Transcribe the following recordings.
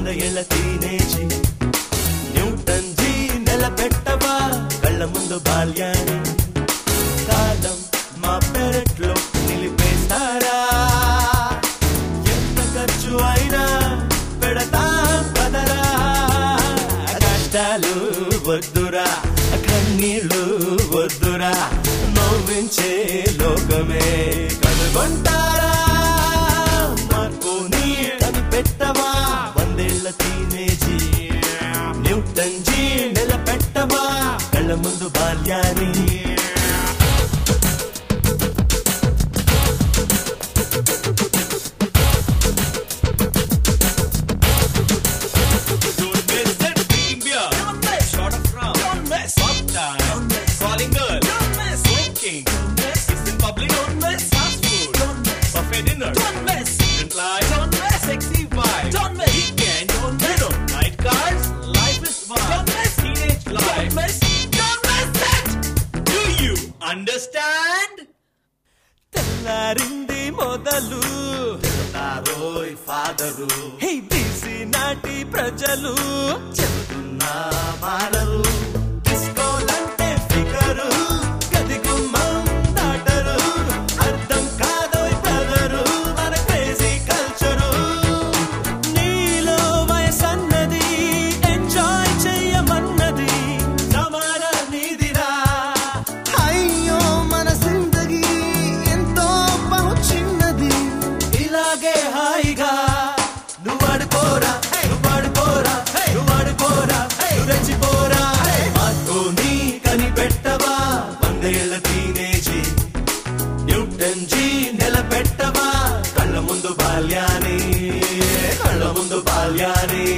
వంద ఏళ్ల టీనేజీ Newton G నిలబెట్టవా కళ్ళ ముందు బాల్యాన్ని కాలం మా పెరట్లో నిలిపేస్తారా ఎంత ఖర్చు అయినా పెడతాం కదరా కష్టాలు వద్దురా కన్నీళ్ళు వద్దురా నవ్వించే లోకమే కనుగొంటారా మార్కోని కనిపెట్టవా వందేళ్ల టీనేజీ న్యూటన్ జీ నిలబెట్టవా కళ్ళ ముందు బాల్యాన్ని Don't miss that drinking beer. Don't miss. Short of rum. Don't miss. Pop time. Don't miss. Calling girl. Don't miss. Smoking. Don't miss. Kiss in public. Don't miss. Fast food. Don't miss. Buffet dinner. Don't miss. Student life. Don't miss. Sexy vibe. Don't miss. Weekend. Don't miss. You know, night cards. Life is fun. Don't miss. Teenage life. Don't miss. Don't miss it. Do you understand? తెల్లారింది మొదలు రోయ్ father హే BC నాటి ప్రజలు చెబుతున్నా మారరు డిస్కోలంటే figure గది గుమ్మం దాటరు అర్థం కాదోయ్ బ్రదరు మన క్రేజీ కల్చరు నీలో వయసన్నది ఎంజాయ్ చెయ్యమన్నది సమాన నీదిరా అయ్యో మన జిందగీ ఎంతో బహు చిన్నది ఇలాగే హాయిగా నువ్వు ఆడుకోరా నువ్వు ఆడుకోరా నువ్వు ఆడుకోరా నువ్వు రెచ్చిపోరా మార్కోని కనిపెట్టవా వందేళ్ల టీనేజీ న్యూటన్ జీ నిలబెట్టవా కళ్ళ ముందు బాల్యాన్ని కళ్ళ ముందు బాల్యాన్ని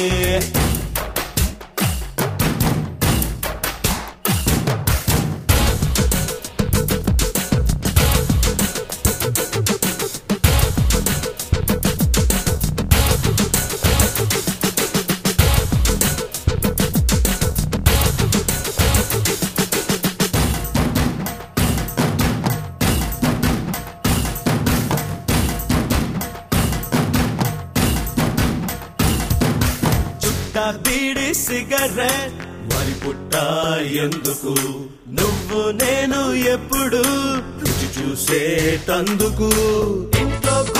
చుట్ట బీడి సిగరెట్ వరి పుట్ట ఎందుకు నువ్వు నేను ఎప్పుడు రుచి చూసేటందుకు ఇంట్లో